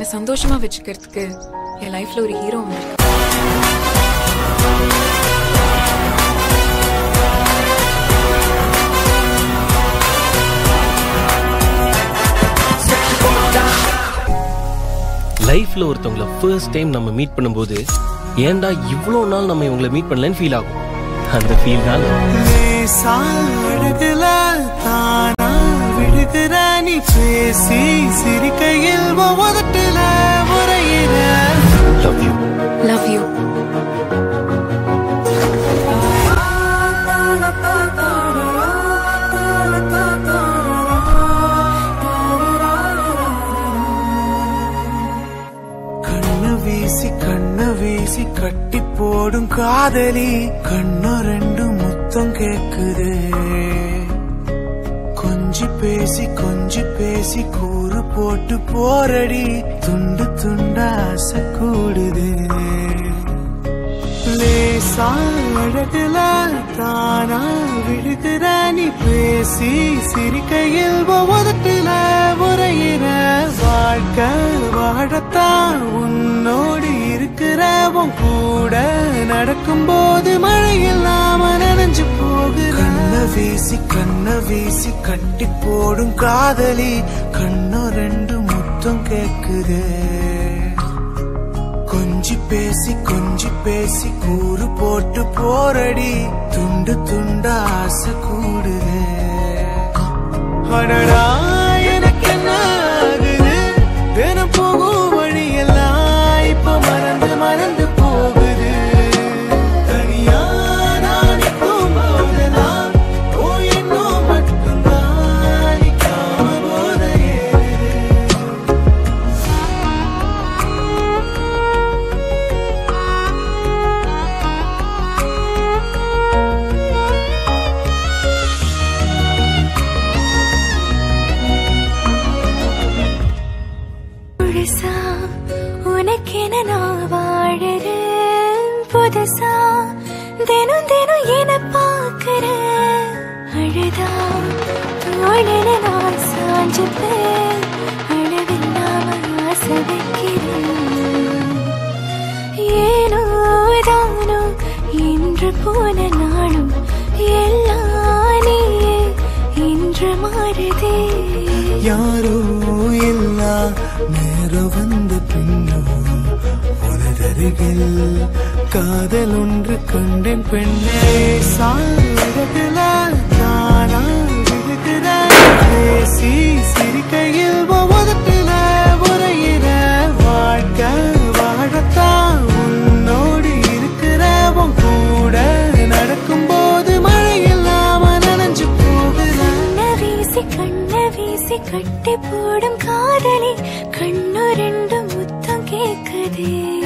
என்னை சந்தோஷமா வச்சுக்கிறதுக்கு என் லைஃப்ல ஒரு ஹீரோ வந்திருக்கு லைஃப்ல ஒருத்தவங்கள ஃபர்ஸ்ட் டைம் நம்ம மீட் பண்ணும்போது ஏன்டா இவ்வளோ நாள் நம்ம இவங்களை மீட் பண்ணலன்னு ஃபீல் ஆகும் அந்த ஃபீல் தான் லேசா அழகுல தானா விழுகிற நீ பேசி சிரிக்கையில் உதட்டுல முறையிற லவ் யூ லவ் யூ கண்ணு வீசி கண்ணு வீசி கட்டி போடும் காதலி கண்ணு ரெண்டு முத்தம் கேக்குது கொஞ்சி பேசி கொஞ்சி பேசி கூறு போட்டு போரடி துண்டு துண்டா ஆசை கூடுது லேசா அழகுல தானா விழுகிற நீ பேசி சிரிக்கையில் உதட்டுல முறையிற வாழ்க்கை வாழத்தான் உன்னோடு இருக்கிற உன் கூட நடக்கும்போது மழை இல்லாம நனைஞ்சு போகுற கண்ண வீசி கண்ண வீசி கட்டி போடும் காதலி கண்ணு ரெண்டு முத்தம் கேக்குது கொஞ்சி பேசி கொஞ்சி பேசி கூறு போட்டு போரடி துண்டு துண்டா ஆசை கூடுது அடடா எனக்கு என்ன ஆகுது தினம் போகும் வழியெல்லாம் இப்ப மறந்து மறந்து போகுது தனியா நான் நிற்கும் போதெல்லாம் ஓ எண்ணம் மட்டும்தான் நிக்காம போதையே முழுசா உனக்கென நான் வாழறேன் புதுசா தினம் தினம் என பார்க்கிறேன் அழுதா தோழன நான் சாஞ்சுப்பேன் அளவில்லாம ஆசை வைக்கிறேன் ஏனோ தானோ இன்று போன நாளும் எல்லாம் நீயே இன்று மாறுதே யாரோ இல்ல நேரம் வந்த பின்னோ உனதருகில் காதல் ஒன்று கண்டேன் பெண்ணே சாழகுல நானா விழுகிற பேசி சிரிக்கையில் உதட்டுல உரையிற வாழ்க்கை வாழத்தான் உன்னோடு இருக்கிற உன் கூட நடக்கும்போது மழை இல்லாம நனைஞ்சு போகுற கண்ண வீசி கண்ண வீசி கட்டி போடும் காதலி கண்ணு ரெண்டு முத்தம் கேக்குதே